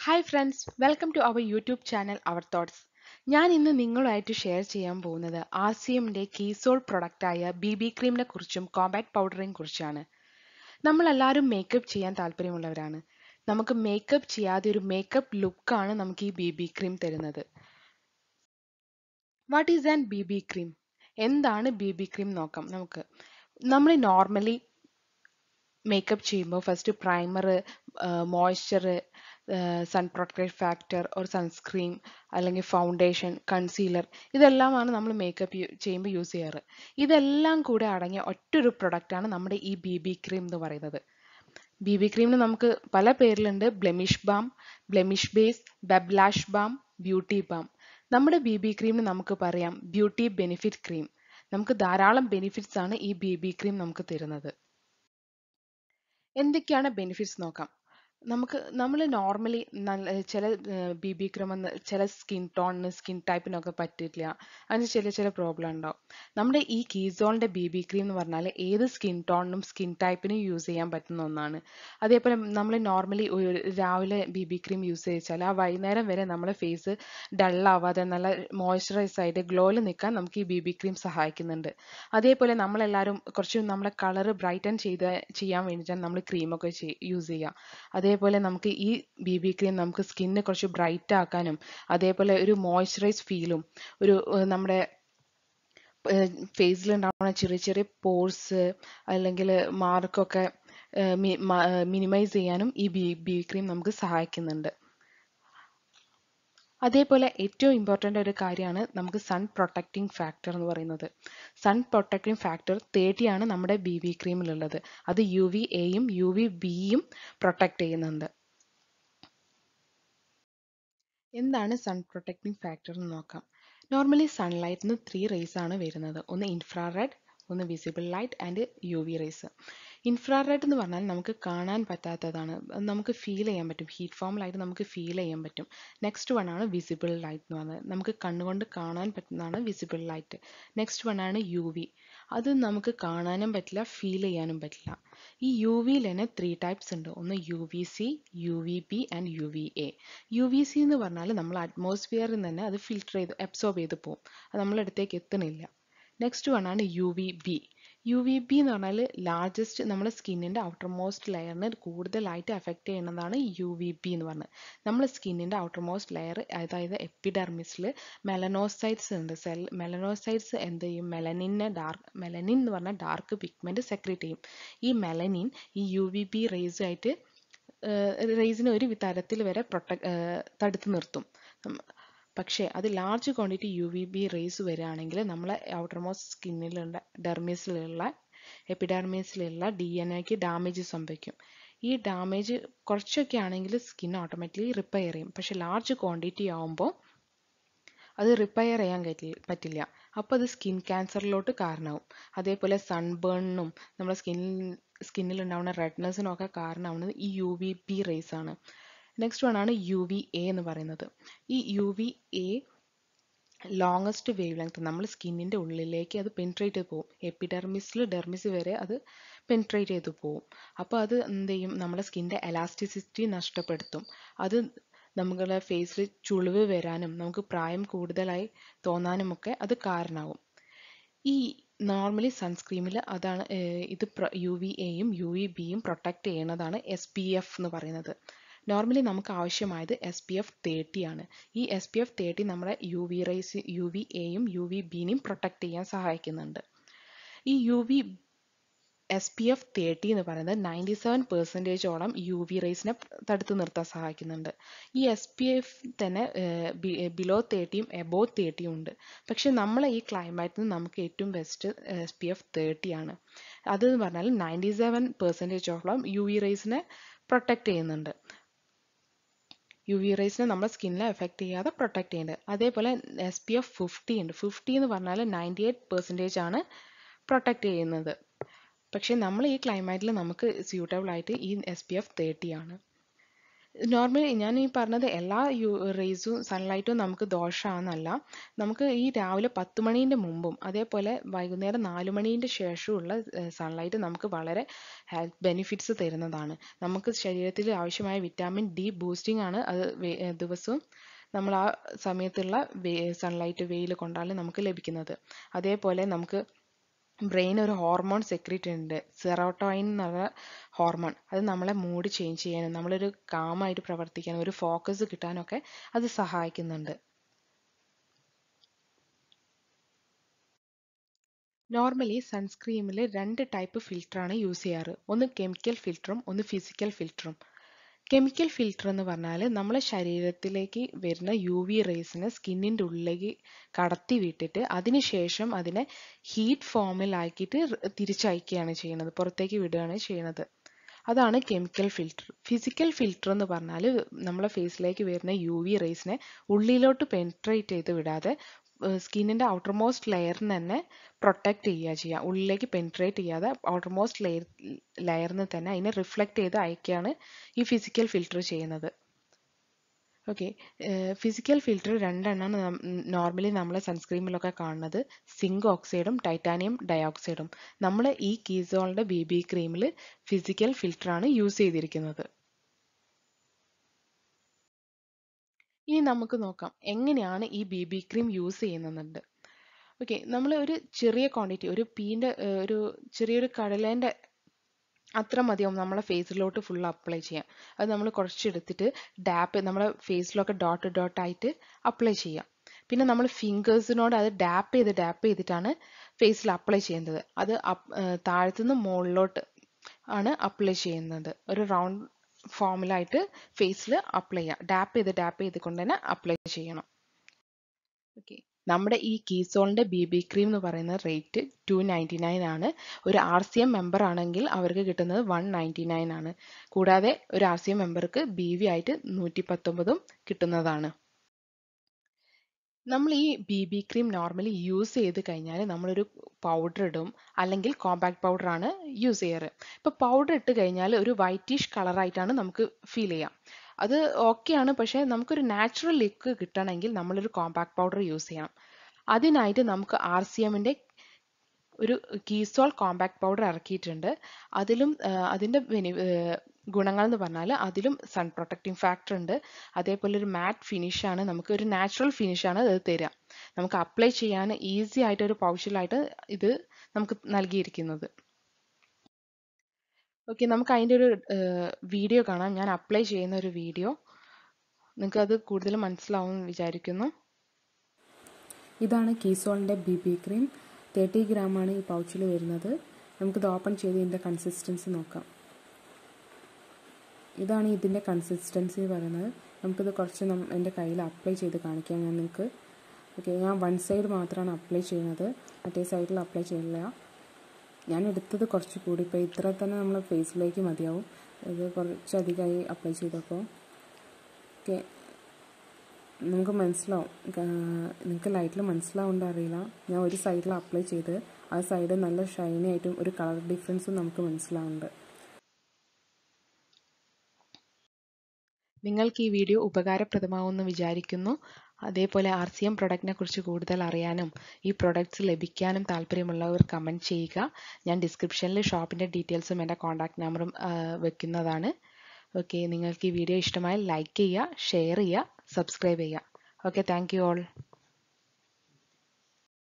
hi friends welcome to our YouTube channel our thoughts ഞാൻ ഇന്ന് നിങ്ങളുമായിട്ട് ഷെയർ ചെയ്യാൻ പോകുന്നത് ആർ സി എമ്മിൻ്റെ കീസോൾ പ്രൊഡക്റ്റായ ബി ബി ക്രീമിനെ കുറിച്ചും കോമ്പാക്ട് പൗഡറിനെ കുറിച്ചാണ് നമ്മളെല്ലാവരും മേക്കപ്പ് ചെയ്യാൻ താല്പര്യമുള്ളവരാണ് നമുക്ക് മേക്കപ്പ് ചെയ്യാതെ ഒരു മേക്കപ്പ് ലുക്കാണ് നമുക്ക് ഈ ബി ബി ക്രീം തരുന്നത് what is an B B cream എന്താണ് ബി ബി ക്രീം നോക്കാം നമുക്ക് നമ്മൾ നോർമലി മേക്കപ്പ് ചെയ്യുമ്പോൾ first primer moisture sun protective factor ഒരു സൺസ്ക്രീൻ അല്ലെങ്കിൽ ഫൗണ്ടേഷൻ കൺസീലർ ഇതെല്ലാമാണ് നമ്മൾ മേക്കപ്പ് ചെയ്യുമ്പോൾ യൂസ് ചെയ്യാറ് ഇതെല്ലാം കൂടെ അടങ്ങിയ ഒറ്റൊരു പ്രൊഡക്റ്റാണ് നമ്മുടെ ഈ ബി ബി ക്രീം എന്ന് പറയുന്നത് ബി ബി ക്രീമിന് നമുക്ക് പല പേരിലുണ്ട് blemish balm blemish base blemish balm beauty balm നമ്മുടെ ബി ബി ക്രീമിന് നമുക്ക് പറയാം ബ്യൂട്ടി ബെനിഫിറ്റ് ക്രീം നമുക്ക് ധാരാളം ബെനിഫിറ്റ്സ് ആണ് ഈ ബി ബി ക്രീം നമുക്ക് തരുന്നത് എന്തൊക്കെയാണ് ബെനിഫിറ്റ്സ് നോക്കാം നമുക്ക് നമ്മൾ നോർമലി നല്ല ചില ബി ബി ക്രീം ചില സ്കിൻ ടോണിന് സ്കിൻ ടൈപ്പിനൊക്കെ പറ്റില്ല അതിന് ചില ചില പ്രോബ്ലം ഉണ്ടാവും നമ്മുടെ ഈ കീസോളിൻ്റെ ബി ബി ക്രീം എന്ന് പറഞ്ഞാൽ ഏത് സ്കിൻ ടോണിനും സ്കിൻ ടൈപ്പിനും യൂസ് ചെയ്യാൻ പറ്റുന്ന ഒന്നാണ് അതേപോലെ നമ്മൾ നോർമലി രാവിലെ ബി ബി ക്രീം യൂസ് ചെയ്യിച്ചാൽ ആ വൈകുന്നേരം വരെ നമ്മുടെ ഫേസ് ഡള്ളാവാതെ നല്ല മോയ്സ്ചറൈസ് ആയിട്ട് ഗ്ലോയിൽ നിൽക്കാൻ നമുക്ക് ഈ ബി ബി ക്രീം സഹായിക്കുന്നുണ്ട് അതേപോലെ നമ്മളെല്ലാവരും കുറച്ച് നമ്മളെ കളർ ബ്രൈറ്റൻ ചെയ്ത് ചെയ്യാൻ വേണ്ടിയിട്ടാണ് നമ്മൾ ക്രീമൊക്കെ യൂസ് ചെയ്യുക അതേപോലെ നമുക്ക് ഈ ബി ബി ക്രീം നമുക്ക് സ്കിന്ന് കുറച്ച് ബ്രൈറ്റ് ആക്കാനും അതേപോലെ ഒരു മോയ്സ്ചറൈസ് ഫീലും ഒരു നമ്മുടെ ഫേസിൽ ഉണ്ടാവുന്ന ചെറിയ ചെറിയ പോർസ് അല്ലെങ്കിൽ മാർക്കൊക്കെ മിനിമൈസ് ചെയ്യാനും ഈ ബി ബി ക്രീം നമുക്ക് സഹായിക്കുന്നുണ്ട് അതേപോലെ ഏറ്റവും ഇമ്പോർട്ടൻ്റ് ഒരു കാര്യമാണ് നമുക്ക് സൺ പ്രൊട്ടക്റ്റിംഗ് ഫാക്ടർ എന്ന് പറയുന്നത് സൺ പ്രൊട്ടക്റ്റിംഗ് ഫാക്ടർ തേർട്ടി ആണ് നമ്മുടെ ബി ബി ക്രീമിലുള്ളത് അത് യു വി എയും യു വി ബിയും പ്രൊട്ടക്റ്റ് ചെയ്യുന്നുണ്ട് എന്താണ് സൺ പ്രൊട്ടക്റ്റിംഗ് ഫാക്ടർ എന്ന് നോക്കാം നോർമലി സൺലൈറ്റിന് ത്രീ റേസ് ആണ് വരുന്നത് ഒന്ന് ഇൻഫ്രാറെഡ് ഒന്ന് visible light and U V rays infrared എന്ന് പറഞ്ഞാൽ നമുക്ക് കാണാൻ പറ്റാത്തതാണ് നമുക്ക് ഫീൽ ചെയ്യാൻ പറ്റും ഹീറ്റ് ഫോമിലായിട്ട് നമുക്ക് ഫീൽ ചെയ്യാൻ പറ്റും നെക്സ്റ്റ് വൺ ആണ് വിസിബിൾ ലൈറ്റ് എന്ന് പറയുന്നത് നമുക്ക് കണ്ണുകൊണ്ട് കാണാൻ പറ്റുന്നതാണ് വിസിബിൾ ലൈറ്റ് നെക്സ്റ്റ് വൺ ആണ് യു വി അത് നമുക്ക് കാണാനും പറ്റില്ല ഫീൽ ചെയ്യാനും പറ്റില്ല ഈ യു വിയിൽ തന്നെ ത്രീ ടൈപ്സ് ഉണ്ട് ഒന്ന് U V C U V B and U V A U V C എന്ന് പറഞ്ഞാൽ നമ്മൾ അറ്റ്മോസ്ഫിയറിൽ നിന്ന് തന്നെ അത് ഫിൽട്ടർ ചെയ്ത് അബ്സോർബ് ചെയ്ത് പോകും അത് നമ്മളെ അടുത്തേക്ക് എത്തണില്ല നെക്സ്റ്റ് വൺ ആണ് U V B U V B എന്ന് പറഞ്ഞാൽ ലാർജസ്റ്റ് നമ്മുടെ സ്കിന്നിൻ്റെ ഔട്ടർ മോസ്റ്റ് ലെയറിനെ കൂടുതലായിട്ട് എഫക്റ്റ് ചെയ്യുന്നതാണ് യു വി ബി എന്ന് പറഞ്ഞത് നമ്മുടെ സ്കിന്നിൻ്റെ ഔട്ടർ മോസ്റ്റ് ലെയർ അതായത് എപ്പിഡെർമിസിൽ മെലനോസൈറ്റ്സ് ഉണ്ട് സെൽ മെലനോസൈറ്റ്സ് എന്ത് ചെയ്യും മെലനിനെ ഡാർക്ക് മെലനിൻ എന്ന് പറഞ്ഞാൽ ഡാർക്ക് പിഗ്മെൻറ്റ് സെക്രേറ്റ് ചെയ്യും ഈ മെലനിൻ ഈ യു വി ബി റേസുമായിട്ട് റേസിനെ ഒരു തരത്തിൽ വരെ പ്രൊട്ടക് തടുത്ത് നിർത്തും പക്ഷേ അത് large quantity U V B rays വരികയാണെങ്കിൽ നമ്മളെ ഔട്ടർമോസ്റ്റ് സ്കിന്നിലുള്ള ഡെർമിസിലുള്ള എപ്പിഡെർമിസിലുള്ള ഡി എൻ എക്ക് ഡാമേജ് സംഭവിക്കും ഈ ഡാമേജ് കുറച്ചൊക്കെ ആണെങ്കിൽ സ്കിൻ ഓട്ടോമാറ്റിക്കലി റിപ്പയർ ചെയ്യും പക്ഷെ ലാർജ് ക്വാണ്ടിറ്റി ആവുമ്പോൾ അത് റിപ്പയർ ചെയ്യാൻ പറ്റില്ല അപ്പോൾ അത് സ്കിൻ ക്യാൻസറിലോട്ട് കാരണമാവും അതേപോലെ സൺബേണിനും നമ്മുടെ സ്കിന്നിൽ സ്കിന്നിൽ ഉണ്ടാവുന്ന റെഡ്നെസ്സിനും ഒക്കെ കാരണമാവുന്നത് ഈ യു വി ബി റേസ് ആണ് നെക്സ്റ്റ് വൺ ആണ് യു വി എ എന്ന് പറയുന്നത് ഈ U V A longest wavelength നമ്മൾ സ്കിന്നിൻ്റെ ഉള്ളിലേക്ക് അത് പെൻട്രേറ്റ് ചെയ്ത് പോകും എപ്പിഡെർമിസിൽ ഡെർമിസ് വരെ അത് പെൻട്രേറ്റ് ചെയ്ത് പോകും അപ്പോൾ അത് എന്ത് ചെയ്യും നമ്മുടെ സ്കിൻ്റെ എലാസ്റ്റിസിറ്റി നഷ്ടപ്പെടുത്തും അത് നമ്മുടെ ഫേസിൽ ചുളിവ് വരാനും നമുക്ക് പ്രായം കൂടുതലായി തോന്നാനുമൊക്കെ അത് കാരണമാവും ഈ നോർമലി സൺസ്ക്രീമിൽ അതാണ് ഇത് യു വി എയും യു വി ബിയും പ്രൊട്ടക്റ്റ് ചെയ്യുന്നതാണ് എസ് പി എഫ് എന്ന് പറയുന്നത് നോർമലി നമുക്ക് ആവശ്യമായത് എസ് പി എഫ് തേർട്ടി ആണ് ഈ എസ് പി എഫ് തേർട്ടി നമ്മുടെ U V rays U V എയും യു വി ബിനെയും പ്രൊട്ടക്റ്റ് ചെയ്യാൻ സഹായിക്കുന്നുണ്ട് ഈ U V S P F thirty എന്ന് പറയുന്നത് നയൻറ്റി സെവൻ പെർസെൻറ്റേജോളം യു വി റേസിനെ തടുത്തു നിർത്താൻ സഹായിക്കുന്നുണ്ട് ഈ എസ് പി എഫ് തന്നെ ബിലോ തേർട്ടിയും എബോവ് തേർട്ടിയും ഉണ്ട് പക്ഷെ നമ്മളെ ഈ ക്ലൈമറ്റിന് നമുക്ക് ഏറ്റവും best S P F thirty ആണ് അതെന്ന് പറഞ്ഞാൽ നയൻറ്റി സെവൻ പെർസെൻറ്റേജോളം യു വി റേസിനെ പ്രൊട്ടക്റ്റ് ചെയ്യുന്നുണ്ട് യു വി റേസിനെ നമ്മുടെ സ്കിന്നിനെ എഫക്റ്റ് ചെയ്യാതെ പ്രൊട്ടക്റ്റ് ചെയ്യുന്നുണ്ട് അതേപോലെ എസ് പി എഫ് ഫിഫ്റ്റി ഉണ്ട് ഫിഫ്റ്റി എന്ന് പറഞ്ഞാൽ നയൻറ്റി എയ്റ്റ് പെർസെൻറ്റേജ് ആണ് പ്രൊട്ടക്റ്റ് ചെയ്യുന്നത് പക്ഷേ നമ്മൾ ഈ ക്ലൈമറ്റിൽ നമുക്ക് സ്യൂട്ടബിൾ ആയിട്ട് ഈ എസ് പി എഫ് തേർട്ടി ആണ് നോർമലി ഞാൻ ഈ പറഞ്ഞത് എല്ലാ യു റേസും സൺലൈറ്റും നമുക്ക് ദോഷമാണെന്നല്ല നമുക്ക് ഈ രാവിലെ പത്ത് മണീൻ്റെ മുമ്പും അതേപോലെ വൈകുന്നേരം നാല് മണീൻ്റെ ശേഷമുള്ള സൺലൈറ്റ് നമുക്ക് വളരെ ഹെൽത്ത് ബെനിഫിറ്റ്സ് തരുന്നതാണ് നമുക്ക് ശരീരത്തിൽ ആവശ്യമായ വിറ്റാമിൻ ഡി ബൂസ്റ്റിംഗ് ആണ് അത് വേ- ഏർ ദിവസവും നമ്മൾ ആ സമയത്തുള്ള സൺലൈറ്റ് വെയിൽ കൊണ്ടാണ് നമുക്ക് ലഭിക്കുന്നത് അതേപോലെ നമുക്ക് ബ്രെയിൻ ഒരു ഹോർമോൺ സെക്രീറ്റ് ഉണ്ട് സെറോട്ടോയിൻ എന്ന് പറഞ്ഞ ഹോർമോൺ അത് നമ്മളെ മൂഡ് ചേഞ്ച് ചെയ്യാനും നമ്മളൊരു കാമായിട്ട് പ്രവർത്തിക്കാനും ഒരു ഫോക്കസ് കിട്ടാനൊക്കെ അത് സഹായിക്കുന്നുണ്ട് നോർമലി സൺസ്ക്രീമിൽ രണ്ട് ടൈപ്പ് ഫിൽറ്ററാണ് യൂസ് ചെയ്യാറ് ഒന്ന് കെമിക്കൽ ഫിൽറ്ററും ഒന്ന് ഫിസിക്കൽ ഫിൽറ്ററും കെമിക്കൽ ഫിൽറ്റർ എന്ന് പറഞ്ഞാൽ നമ്മളെ ശരീരത്തിലേക്ക് വരുന്ന യു വി റേസിനെ സ്കിന്നിൻ്റെ ഉള്ളിലേക്ക് കടത്തി വിട്ടിട്ട് അതിനുശേഷം അതിനെ ഹീറ്റ് ഫോമിലാക്കിയിട്ട് തിരിച്ചയക്കുകയാണ് ചെയ്യുന്നത് പുറത്തേക്ക് വിടുകയാണ് ചെയ്യുന്നത് അതാണ് കെമിക്കൽ ഫിൽറ്റർ ഫിസിക്കൽ ഫിൽറ്റർ എന്ന് പറഞ്ഞാൽ നമ്മളെ ഫേസിലേക്ക് വരുന്ന യു വി റേസിനെ ഉള്ളിലോട്ട് പെനിട്രേറ്റ് ചെയ്ത് വിടാതെ സ്കിന്നിൻ്റെ ഔട്ടർമോസ്റ്റ് ലെയറിന് തന്നെ പ്രൊട്ടക്റ്റ് ചെയ്യുക ചെയ്യുക ഉള്ളിലേക്ക് പെനിട്രേറ്റ് ചെയ്യാതെ ഔട്ടർമോസ്റ്റ് ലെയർ ലെയറിന് തന്നെ അതിനെ റിഫ്ലക്റ്റ് ചെയ്ത് അയക്കുകയാണ് ഈ ഫിസിക്കൽ ഫിൽറ്റർ ചെയ്യുന്നത് ഓക്കെ ഫിസിക്കൽ ഫിൽറ്റർ രണ്ടെണ്ണമാണ് നോർമലി നമ്മൾ സൺസ്ക്രീമിലൊക്കെ കാണുന്നത് സിങ്ക് ഓക്സൈഡും ടൈറ്റാനിയം ഡയോക്സൈഡും നമ്മൾ ഈ കീസോളിൻ്റെ ബി ബി ക്രീമിൽ ഫിസിക്കൽ ഫിൽറ്ററാണ് യൂസ് ചെയ്തിരിക്കുന്നത് ഇനി നമുക്ക് നോക്കാം എങ്ങനെയാണ് ഈ ബി ബി ക്രീം യൂസ് ചെയ്യുന്നുണ്ട് ഓക്കെ നമ്മൾ ഒരു ചെറിയ ക്വാണ്ടിറ്റി ഒരു പീൻ്റെ ഒരു ചെറിയൊരു കടലേൻ്റെ അത്ര മതിയാവും നമ്മളെ ഫേസിലോട്ട് ഫുൾ അപ്ലൈ ചെയ്യാം അത് നമ്മൾ കുറച്ചെടുത്തിട്ട് ഡാപ്പ് നമ്മളെ ഫേസിലൊക്കെ ഡോട്ട് ഡോട്ട് ആയിട്ട് അപ്ലൈ ചെയ്യാം പിന്നെ നമ്മൾ ഫിംഗേഴ്സിനോട് അത് ഡാപ്പ് ചെയ്ത് ഡാപ്പ് ചെയ്തിട്ടാണ് ഫേസിൽ അപ്ലൈ ചെയ്യുന്നത് അത് താഴത്തുനിന്ന് മുകളിലോട്ട് ആണ് അപ്ലൈ ചെയ്യുന്നത് ഒരു റൗണ്ട് ഫോമിലായിട്ട് ഫേസിൽ അപ്ലൈ ചെയ്യാം ഡാപ്പ് ചെയ്ത് ഡാപ്പ് ചെയ്ത് കൊണ്ട് തന്നെ അപ്ലൈ ചെയ്യണം ഓക്കെ നമ്മുടെ ഈ കീസോളിൻ്റെ ബി ബി ക്രീം എന്ന് പറയുന്ന റേറ്റ് ടു നയൻറ്റി നയൻ ആണ് ഒരു ആർ സി എം മെമ്പർ ആണെങ്കിൽ അവർക്ക് കിട്ടുന്നത് വൺ നയൻറ്റി നയൻ ആണ് കൂടാതെ ഒരു ആർ സി എം മെമ്പർക്ക് ബി വി ആയിട്ട് നൂറ്റി പത്തൊമ്പതും കിട്ടുന്നതാണ് നമ്മൾ ഈ B B cream normally use ചെയ്ത് കഴിഞ്ഞാൽ നമ്മളൊരു പൗഡർ ഇടും അല്ലെങ്കിൽ കോമ്പാക്ട് പൗഡർ ആണ് യൂസ് ചെയ്യാറ് ഇപ്പോൾ പൗഡർ ഇട്ട് കഴിഞ്ഞാൽ ഒരു വൈറ്റിഷ് കളറായിട്ടാണ് നമുക്ക് ഫീൽ ചെയ്യാം അത് ഓക്കെയാണ് പക്ഷേ നമുക്കൊരു നാച്ചുറൽ ലുക്ക് കിട്ടണമെങ്കിൽ നമ്മളൊരു കോമ്പാക്ട് പൗഡർ യൂസ് ചെയ്യണം അതിനായിട്ട് നമുക്ക് ആർ സി എമ്മിൻ്റെ ഒരു കീസോൾ കോമ്പാക്ട് പൗഡർ ഇറക്കിയിട്ടുണ്ട് അതിലും അതിൻ്റെ ഗുണങ്ങൾ എന്ന് പറഞ്ഞാൽ അതിലും സൺ പ്രൊട്ടക്റ്റിംഗ് ഫാക്ടർ ഉണ്ട് അതേപോലെ ഒരു മാറ്റ് ഫിനിഷാണ് നമുക്ക് ഒരു നാച്ചുറൽ ഫിനിഷാണ് അത് തരിക നമുക്ക് അപ്ലൈ ചെയ്യാൻ ഈസി ആയിട്ട് ഒരു പൗച്ചിലായിട്ട് ഇത് നമുക്ക് നൽകിയിരിക്കുന്നത് ഓക്കെ നമുക്ക് അതിൻ്റെ ഒരു വീഡിയോ കാണാം ഞാൻ അപ്ലൈ ചെയ്യുന്ന ഒരു വീഡിയോ നിങ്ങൾക്ക് അത് കൂടുതൽ മനസ്സിലാവും എന്ന് വിചാരിക്കുന്നു ഇതാണ് കീസോളിൻ്റെ ബി ബി ക്രീം തേർട്ടി ഗ്രാമാണ് ഈ പൗച്ചിൽ വരുന്നത് നമുക്കിത് ഓപ്പൺ ചെയ്ത് ഇതിൻ്റെ കൺസിസ്റ്റൻസി നോക്കാം ഇതാണ് ഇതിൻ്റെ കൺസിസ്റ്റൻസി പറയുന്നത് നമുക്കിത് കുറച്ച് നം എൻ്റെ കയ്യിൽ അപ്ലൈ ചെയ്ത് കാണിക്കാം ഞാൻ നിങ്ങൾക്ക് ഓക്കെ ഞാൻ വൺ സൈഡ് മാത്രമാണ് അപ്ലൈ ചെയ്യുന്നത് മറ്റേ സൈഡിൽ അപ്ലൈ ചെയ്യില്ല ഞാൻ എടുത്തത് കുറച്ച് കൂടി ഇപ്പോൾ ഇത്ര തന്നെ നമ്മൾ ഫേസിലേക്ക് മതിയാവും ഇത് കുറച്ചധികമായി അപ്ലൈ ചെയ്തപ്പോൾ ഓക്കെ നമുക്ക് മനസ്സിലാവും നിങ്ങൾക്ക് ലൈറ്റിൽ മനസ്സിലാവുണ്ടോ അറിയില്ല ഞാൻ ഒരു സൈഡിൽ അപ്ലൈ ചെയ്ത് ആ സൈഡ് നല്ല ഷൈനി ആയിട്ടും ഒരു കളർ ഡിഫറൻസും നമുക്ക് മനസ്സിലാവുന്നുണ്ട് നിങ്ങൾക്ക് ഈ വീഡിയോ ഉപകാരപ്രദമാവുമെന്ന് വിചാരിക്കുന്നു അതേപോലെ ആർ സി എം പ്രൊഡക്റ്റിനെ കുറിച്ച് കൂടുതൽ അറിയാനും ഈ പ്രൊഡക്ട്സ് ലഭിക്കാനും താല്പര്യമുള്ളവർ കമൻറ്റ് ചെയ്യുക ഞാൻ ഡിസ്ക്രിപ്ഷനിൽ ഷോപ്പിൻ്റെ ഡീറ്റെയിൽസും എൻ്റെ കോൺടാക്ട് നമ്പറും വെക്കുന്നതാണ് ഓക്കെ നിങ്ങൾക്ക് ഈ വീഡിയോ ഇഷ്ടമായാൽ ലൈക്ക് ചെയ്യുക ഷെയർ ചെയ്യുക സബ്സ്ക്രൈബ് ചെയ്യുക ഓക്കെ താങ്ക് യു ഓൾ